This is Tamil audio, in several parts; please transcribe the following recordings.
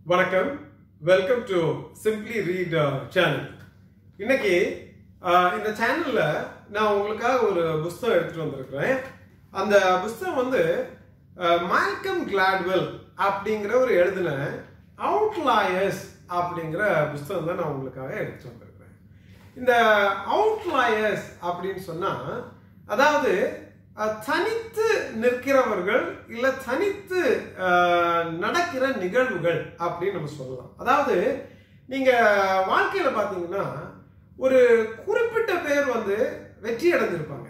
வணக்கம் welcome to simply read channel இன்னைக்கு uh, இந்த சேனல்ல நான் உங்களுக்காக ஒரு புஸ்தகம் எடுத்துட்டு வந்திருக்கிறேன் அந்த புஸ்தகம் வந்து மால்கம் கிளாட்வெல் அப்படிங்கிற ஒரு எழுதின அவுட்லாயர்ஸ் அப்படிங்கிற புஸ்தகம் தான் நான் உங்களுக்காக எடுத்துட்டு வந்திருக்கிறேன் இந்த அவுட்லாயர்ஸ் அப்படின்னு சொன்னா அதாவது அஹ், தனித்து நிற்கிறவர்கள் இல்ல தனித்து அஹ், நடக்கிற நிகழ்வுகள் அப்படின்னு நம்ம சொல்லலாம் அதாவது நீங்க வாழ்க்கையில பாத்தீங்கன்னா ஒரு குறிப்பிட்ட பேர் வந்து வெற்றி அடைஞ்சிருப்பாங்க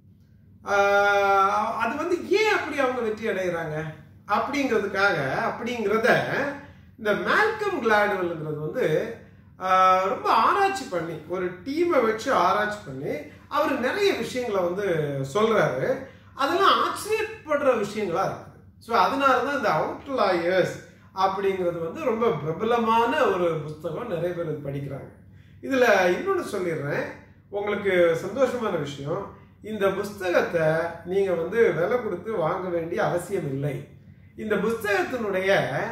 ஆஹ் அது வந்து ஏன் அப்படி அவங்க வெற்றி அடைகிறாங்க அப்படிங்கிறதுக்காக அப்படிங்கிறத இந்த மேல்கம் கிளாடுவல்ங்கிறது வந்து ஆஹ் ரொம்ப ஆராய்ச்சி பண்ணி ஒரு டீமை வச்சு ஆராய்ச்சி பண்ணி அவர் நிறைய விஷயங்களை வந்து சொல்றாரு அதெல்லாம் ஆச்சரியப்படுற விஷயங்களா இருக்குது ஸோ அதனால தான் இந்த அவுட்லாயர்ஸ் அப்படிங்கிறது வந்து ரொம்ப பிரபலமான ஒரு புஸ்தகம் நிறைய பேர் இது படிக்கிறாங்க இதில் இன்னொன்று சொல்லிடுறேன் உங்களுக்கு சந்தோஷமான விஷயம் இந்த புஸ்தகத்தை நீங்கள் வந்து விலை கொடுத்து வாங்க வேண்டிய அவசியம் இல்லை இந்த புஸ்தகத்தினுடைய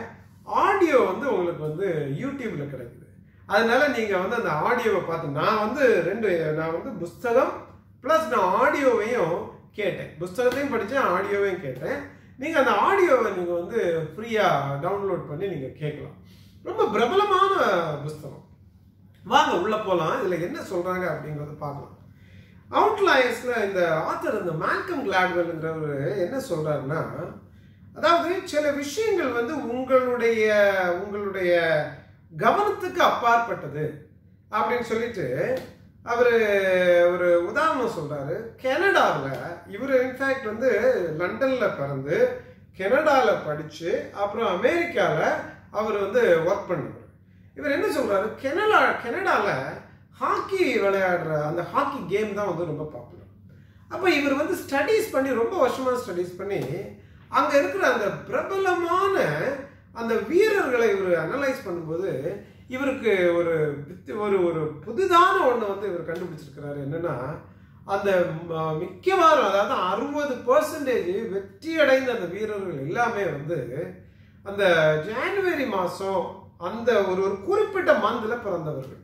ஆடியோ வந்து உங்களுக்கு வந்து யூடியூப்ல கிடைக்குது அதனால நீங்கள் வந்து அந்த ஆடியோவை பார்த்து நான் வந்து ரெண்டு நான் வந்து புஸ்தகம் ப்ளஸ் நான் ஆடியோவையும் கேட்டேன் புஸ்தகத்தையும் படித்தேன் ஆடியோவையும் கேட்டேன் நீங்கள் அந்த ஆடியோவை நீங்கள் வந்து ஃப்ரீயாக டவுன்லோட் பண்ணி நீங்கள் கேட்கலாம் ரொம்ப பிரபலமான புஸ்தகம் வாங்க உள்ள போகலாம் இதில் என்ன சொல்கிறாங்க அப்படிங்கிறத பார்க்கலாம் அவுட்லாயர்ஸ்ல இந்த ஆத்தர் இந்த மேல்கம் கிளாட்வெல்ங்கிறவர் என்ன சொல்றாருன்னா அதாவது சில விஷயங்கள் வந்து உங்களுடைய உங்களுடைய கவனத்துக்கு அப்பாற்பட்டது அப்படின்னு சொல்லிட்டு அவர் ஒரு உதாரணம் சொல்றாரு கனடாவில் இவர் இன்ஃபேக்ட் வந்து லண்டன்ல பிறந்து கனடாவில் படிச்சு அப்புறம் அமெரிக்காவில் அவர் வந்து ஒர்க் பண்ணவர் இவர் என்ன சொல்றாரு கனடா கனடால ஹாக்கி விளையாடுற அந்த ஹாக்கி கேம் தான் வந்து ரொம்ப பாப்புலர் அப்போ இவர் வந்து ஸ்டடீஸ் பண்ணி ரொம்ப வருஷமா ஸ்டடீஸ் பண்ணி அங்கே இருக்கிற அந்த பிரபலமான அந்த வீரர்களை இவர் அனலைஸ் பண்ணும்போது இவருக்கு ஒரு வித்து- ஒரு ஒரு புதிதான ஒன்று வந்து இவர் கண்டுபிடிச்சிருக்கிறாரு என்னன்னா அந்த ம- மிக்கவாரும் அதாவது அறுபது பர்சன்டேஜ் வெற்றி அடைந்த அந்த வீரர்கள் எல்லாமே வந்து அந்த ஜான்வரி மாதம் அந்த ஒரு ஒரு குறிப்பிட்ட மந்தில் பிறந்தவர்கள்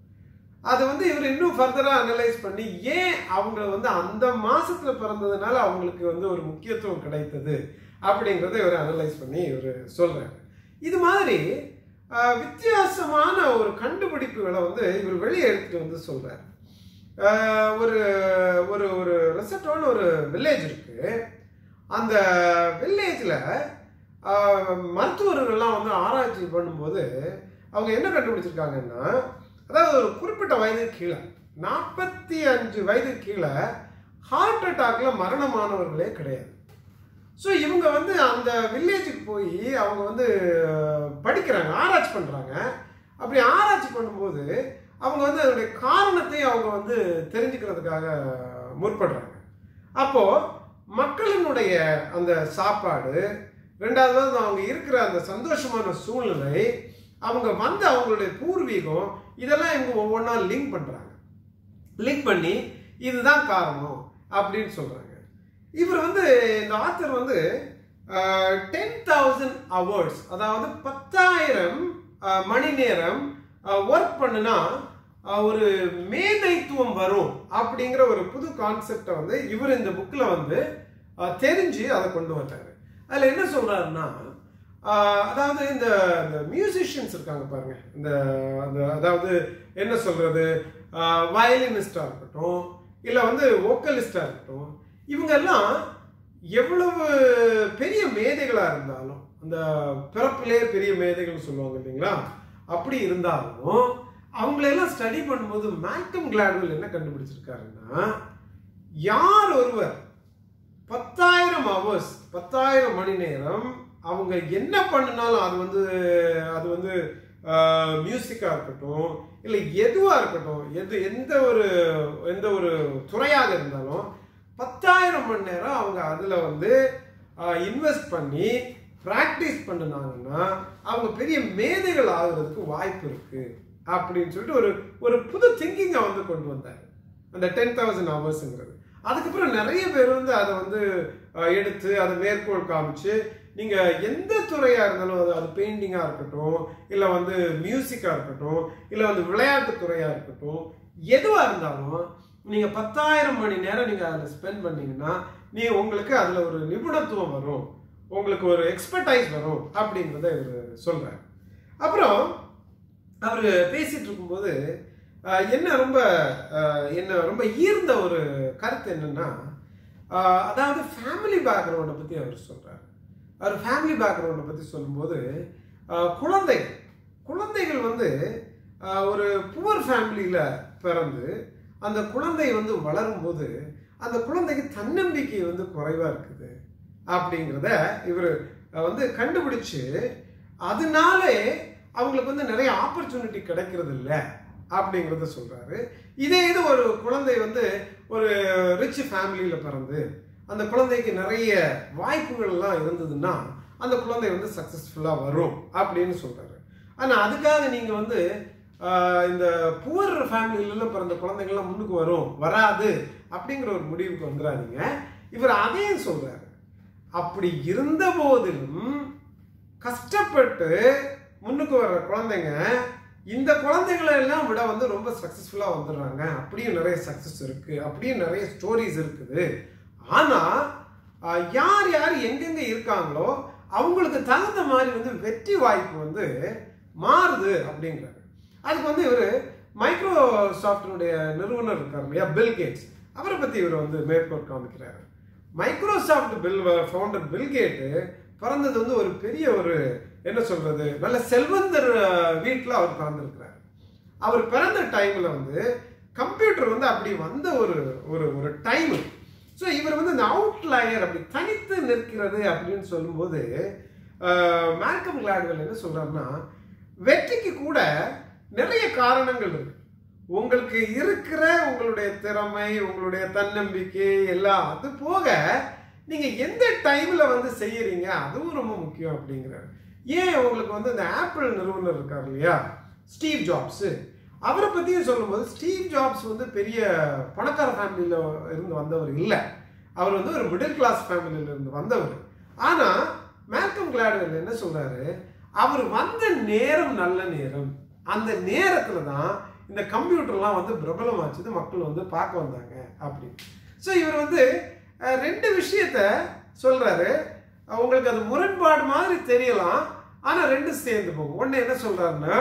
அது வந்து இவர் இன்னும் ஃபர்தரா அனலைஸ் பண்ணி ஏன் அவங்க வந்து அந்த மாசத்துல பிறந்ததுனால அவங்களுக்கு வந்து ஒரு முக்கியத்துவம் கிடைத்தது அப்படிங்கிறத இவர் அனலைஸ் பண்ணி இவர் சொல்றாரு இது மாதிரி ஆஹ், வித்தியாசமான ஒரு கண்டுபிடிப்புகளை வந்து இவர் வெளியே எடுத்துட்டு வந்து சொல்றாரு ஆஹ், ஒரு ஒரு ஒரு ரெசப்டான ஒரு வில்லேஜ் இருக்கு அந்த வில்லேஜில் மருத்துவர்கள்லாம் வந்து ஆராய்ச்சி பண்ணும்போது அவங்க என்ன கண்டுபிடிச்சிருக்காங்கன்னா அதாவது ஒரு குறிப்பிட்ட வயதுக்கு கீழே நாற்பத்தி அஞ்சு வயதுக்கு கீழே ஹார்ட் அட்டாக்ல மரணமானவர்களே கிடையாது ஸோ இவங்க வந்து அந்த வில்லேஜுக்கு போய் அவங்க வந்து படிக்கிறாங்க ஆராய்ச்சி பண்ணுறாங்க அப்படி ஆராய்ச்சி பண்ணும்போது அவங்க வந்து அதனுடைய காரணத்தை அவங்க வந்து தெரிஞ்சுக்கிறதுக்காக முற்படுறாங்க அப்போ மக்களினுடைய அந்த சாப்பாடு ரெண்டாவது வந்து அவங்க இருக்கிற அந்த சந்தோஷமான சூழ்நிலை அவங்க வந்த அவங்களுடைய பூர்வீகம் இதெல்லாம் இவங்க ஒவ்வொன்றா லிங்க் பண்றாங்க லிங்க் பண்ணி இதுதான் காரணம் அப்படின்னு சொல்றாங்க இவர் வந்து இந்த ஆத்தர் வந்து டென் தௌசண்ட் ஹவர்ஸ் அதாவது பத்தாயிரம் அஹ், மணி நேரம் ஒர்க் பண்ணுனா அஹ், ஒரு மேதைத்துவம் வரும் அப்படிங்கிற ஒரு புது கான்செப்டை வந்து இவர் இந்த புக்கில் வந்து அஹ், தெரிஞ்சு அதை கொண்டு வந்தாரு அதில் என்ன சொல்றாருன்னா ஆஹ் அதாவது இந்த இந்த மியூசிஷியன்ஸ் இருக்காங்க பாருங்க இந்த அந்த அதாவது என்ன சொல்றது வயலினிஸ்டா இருக்கட்டும் இல்லை வந்து வோக்கலிஸ்டா இருக்கட்டும் இவங்க எல்லாம் எவ்வளவு பெரிய மேதைகளா இருந்தாலும் அந்த பிறப்பிலே பெரிய மேதைகள் சொல்லுவாங்க இல்லைங்களா அப்படி இருந்தாலும் அவங்களெல்லாம் ஸ்டடி பண்ணும்போது மேல்கம் கிளாட்வெல் என்ன கண்டுபிடிச்சிருக்காருன்னா யார் ஒருவர் பத்தாயிரம் ஹவர்ஸ் பத்தாயிரம் மணி நேரம் அவங்க என்ன பண்ணினாலும் அது வந்து அது வந்து மியூசிக்காக இருக்கட்டும் இல்லை எதுவாக இருக்கட்டும் எது எந்த ஒரு எந்த ஒரு துறையாக இருந்தாலும் பத்தாயிரம் மணி நேரம் அவங்க அதில் வந்து இன்வெஸ்ட் பண்ணி ப்ராக்டிஸ் பண்ணினாங்கன்னா அவங்க பெரிய மேதைகள் ஆகுறதுக்கு வாய்ப்பு இருக்கு அப்படின்னு சொல்லிட்டு ஒரு ஒரு புது திங்கிங்கை வந்து கொண்டு வந்தார் அந்த டென் தௌசண்ட் ஹவர்ஸுங்கிறது அதுக்கப்புறம் நிறைய பேர் வந்து அதை வந்து அஹ், எடுத்து அதை மேற்கோள் காமிச்சு நீங்க எந்த துறையா இருந்தாலும் அது அது பெயிண்டிங்கா இருக்கட்டும் இல்ல வந்து மியூசிக்கா இருக்கட்டும் இல்ல வந்து விளையாட்டு துறையா இருக்கட்டும் எதுவா இருந்தாலும் நீங்க பத்தாயிரம் மணி நேரம் நீங்க அதில் ஸ்பெண்ட் பண்ணீங்கன்னா நீ உங்களுக்கு அதுல ஒரு நிபுணத்துவம் வரும் உங்களுக்கு ஒரு எக்ஸ்பர்டைஸ் வரும் அப்படிங்கிறத இவர் சொல்றாரு அப்புறம் அவர் பேசிட்டு இருக்கும்போது ஆஹ், என்ன ரொம்ப ஆஹ், என்ன ரொம்ப ஈர்ந்த ஒரு கருத்து என்னன்னா ஆஹ், அதாவது ஃபேமிலி பேக்ரவுண்டை பற்றி அவர் சொல்றாரு அவர் ஃபேமிலி பேக்ரவுண்டை பற்றி சொல்லும்போது ஆஹ், குழந்தைகள் குழந்தைகள் வந்து ஆஹ், ஒரு புவர் ஃபேமிலியில் பிறந்து அந்த குழந்தை வந்து வளரும்போது அந்த குழந்தைக்கு தன்னம்பிக்கை வந்து குறைவாக இருக்குது அப்படிங்கிறத இவர் வந்து கண்டுபிடிச்சு அதனாலே அவங்களுக்கு வந்து நிறைய ஆப்பர்ச்சுனிட்டி கிடைக்கிறது இல்லை அப்படிங்கிறத சொல்றாரு இதே இது ஒரு குழந்தை வந்து ஒரு ரிச் ஃபேமிலியில் பிறந்து அந்த குழந்தைக்கு நிறைய வாய்ப்புகள் எல்லாம் இருந்ததுன்னா அந்த குழந்தை வந்து சக்ஸஸ்ஃபுல்லாக வரும் அப்படின்னு சொல்றாரு ஆனால் அதுக்காக நீங்கள் வந்து ஆஹ், இந்த புவர் ஃபேமிலியில பிறந்த குழந்தைகள்லாம் முன்னுக்கு வரும் வராது அப்படிங்கிற ஒரு முடிவுக்கு வந்துடாதீங்க இவர் அதையும் சொல்றாரு அப்படி இருந்த போதிலும் கஷ்டப்பட்டு முன்னுக்கு வர்ற குழந்தைங்க இந்த குழந்தைகளை எல்லாம் விட வந்து ரொம்ப சக்ஸஸ்ஃபுல்லாக வந்துடுறாங்க அப்படியும் நிறைய சக்ஸஸ் இருக்கு அப்படியும் நிறைய ஸ்டோரிஸ் இருக்குது ஆனால் யார் யார் எங்கெங்க இருக்காங்களோ அவங்களுக்கு தகுந்த மாதிரி வந்து வெற்றி வாய்ப்பு வந்து மாறுது அப்படிங்கிறாரு அதுக்கு வந்து இவர் மைக்ரோசாஃப்டினுடைய நிறுவனர் இருக்கார் இல்லையா பில் கேட்ஸ் அவரை பற்றி இவர் வந்து மேற்கோள் காமிக்கிறாரு Microsoft Bill founder Bill Gates பிறந்தது வந்து ஒரு பெரிய ஒரு என்ன சொல்றது நல்ல செல்வந்தர் வீட்டில் அவர் பிறந்திருக்கிறார் அவர் பிறந்த டைம்ல வந்து கம்ப்யூட்டர் வந்து அப்படி வந்த ஒரு ஒரு ஒரு டைம் ஸோ இவர் வந்து இந்த அவுட்லயர் அப்படி தனித்து நிற்கிறது அப்படின்னு சொல்லும்போது மேல்கம் கிளாட்வெல் என்ன சொல்றாருன்னா வெற்றிக்கு கூட நிறைய காரணங்கள் இருக்கு உங்களுக்கு இருக்கிற உங்களுடைய திறமை உங்களுடைய தன்னம்பிக்கை எல்லாம் அது போக நீங்க எந்த டைம்ல வந்து செய்யறீங்க அதுவும் ரொம்ப முக்கியம் அப்படிங்கிறாரு ஏன் உங்களுக்கு வந்து இந்த ஆப்பிள் நிறுவனர் இருக்கார் இல்லையா ஸ்டீவ் ஜாப்ஸ் அவரை பத்தியும் சொல்லும்போது ஸ்டீவ் ஜாப்ஸ் வந்து பெரிய பணக்கார ஃபேமிலியில இருந்து வந்தவர் இல்லை அவர் வந்து ஒரு மிடில் கிளாஸ் ஃபேமிலியில இருந்து வந்தவர் ஆனா மேல்கம் கிளாட்வெல் என்ன சொல்றாரு அவர் வந்த நேரம் நல்ல நேரம் அந்த நேரத்துல தான் இந்த கம்ப்யூட்டர்லாம் வந்து பிரபலமாச்சுது மக்கள் வந்து பார்க்க வந்தாங்க அப்படி ஸோ இவர் வந்து அஹ், ரெண்டு விஷயத்த சொல்றாரு அஹ், உங்களுக்கு அது முரண்பாடு மாதிரி தெரியலாம் ஆனா ரெண்டு சேர்ந்து போகும் ஒண்ணு என்ன சொல்றாருன்னா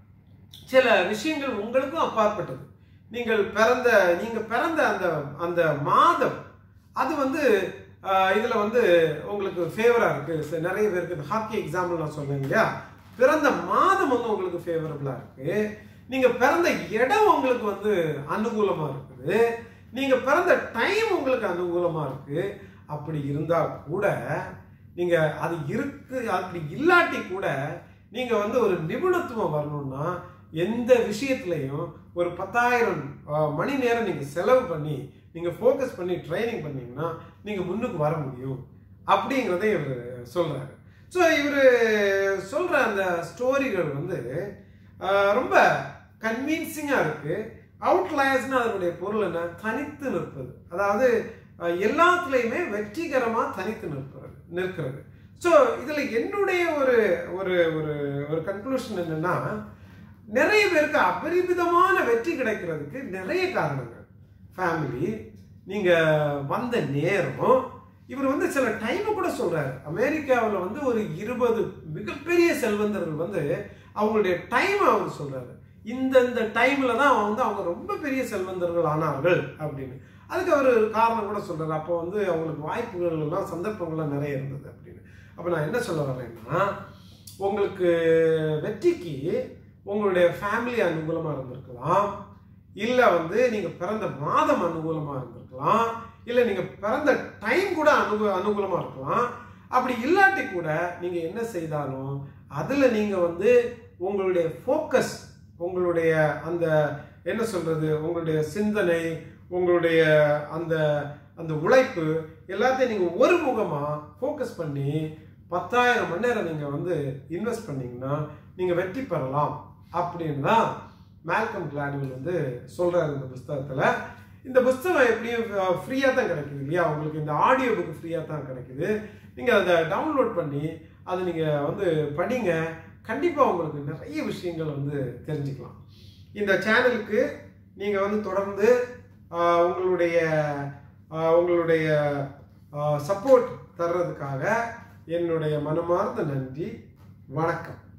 சில விஷயங்கள் உங்களுக்கும் அப்பாற்பட்டது நீங்கள் பிறந்த நீங்க பிறந்த அந்த அந்த மாதம் அது வந்து ஆஹ், இதுல வந்து உங்களுக்கு ஃபேவரா இருக்கு ச- நிறைய பேருக்கு இந்த ஹாக்கி எக்ஸாம்பிள் நான் சொன்னேன் இல்லையா பிறந்த மாதம் வந்து உங்களுக்கு ஃபேவரபிளா இருக்கு நீங்க பிறந்த இடம் உங்களுக்கு வந்து அனுகூலமா இருக்குது நீங்க பிறந்த டைம் உங்களுக்கு அனுகூலமா இருக்கு அப்படி இருந்தா கூட நீங்க அது இருக்கு அப்படி இல்லாட்டி கூட நீங்க வந்து ஒரு நிபுணத்துவம் வரணும்னா எந்த விஷயத்துலையும் ஒரு பத்தாயிரம் அஹ், மணி நேரம் நீங்க செலவு பண்ணி நீங்க ஃபோக்கஸ் பண்ணி ட்ரைனிங் பண்ணீங்கன்னா நீங்க முன்னுக்கு வர முடியும் அப்படிங்கிறதை இவர் சொல்றாரு ஸோ இவர் சொல்ற அந்த ஸ்டோரிகள் வந்து அஹ், ரொம்ப கன்வின்சிங்காக இருக்கு அவுட்லயர்ஸ்னு அதனுடைய பொருள் என்ன தனித்து நிற்பது அதாவது அஹ், எல்லாத்துலேயுமே வெற்றிகரமாக தனித்து நிற்பது நிற்கிறது ஸோ இதில் என்னுடைய ஒரு ஒரு ஒரு ஒரு கன்க்ளூஷன் என்னன்னா நிறைய பேருக்கு அபரிமிதமான வெற்றி கிடைக்கிறதுக்கு நிறைய காரணங்கள் ஃபேமிலி நீங்கள் வந்த நேரம் இவர் வந்து சில டைம் கூட சொல்றாரு அமெரிக்காவில் வந்து ஒரு இருபது மிகப்பெரிய செல்வந்தர்கள் வந்து அவங்களுடைய டைம் அவர் சொல்றாரு இந்த இந்த டைம்ல தான் வந்து அவங்க ரொம்ப பெரிய செல்வந்தர்கள் ஆனார்கள் அப்படின்னு அதுக்கு அவர் காரணம் கூட சொல்றாரு அப்போ வந்து அவங்களுக்கு வாய்ப்புகள் எல்லாம் சந்தர்ப்பங்கள்லாம் நிறைய இருந்தது அப்படின்னு அப்போ நான் என்ன சொல்ல வரேன்னா உங்களுக்கு வெற்றிக்கு உங்களுடைய ஃபேமிலி அனுகூலமாக இருந்திருக்கலாம் இல்லை வந்து நீங்கள் பிறந்த மாதம் அனுகூலமாக இருந்திருக்கலாம் இல்லை நீங்கள் பிறந்த டைம் கூட அனுகூ அனுகூலமாக இருக்கலாம் அப்படி இல்லாட்டி கூட நீங்கள் என்ன செய்தாலும் அதில் நீங்கள் வந்து உங்களுடைய ஃபோக்கஸ் உங்களுடைய அந்த என்ன சொல்றது உங்களுடைய சிந்தனை உங்களுடைய அந்த அந்த உழைப்பு எல்லாத்தையும் நீங்கள் ஒருமுகமாக ஃபோக்கஸ் பண்ணி பத்தாயிரம் மணி நேரம் நீங்கள் வந்து இன்வெஸ்ட் பண்ணீங்கன்னா நீங்கள் வெற்றி பெறலாம் அப்படின்னு தான் மேல்கம் கிளாடுவல் வந்து சொல்கிறாரு இந்த புஸ்தகத்தில் இந்த புஸ்தகம் எப்படியும் ஃப்ரீயாக தான் கிடைக்குது இல்லையா உங்களுக்கு இந்த ஆடியோ புக் ஃப்ரீயாக தான் கிடைக்குது நீங்கள் அதை டவுன்லோட் பண்ணி அதை நீங்கள் வந்து படிங்க கண்டிப்பாக உங்களுக்கு நிறைய விஷயங்கள் வந்து தெரிஞ்சுக்கலாம் இந்த சேனலுக்கு நீங்கள் வந்து தொடர்ந்து ஆஹ், உங்களுடைய ஆஹ், உங்களுடைய சப்போர்ட் தர்றதுக்காக என்னுடைய மனமார்ந்த நன்றி வணக்கம்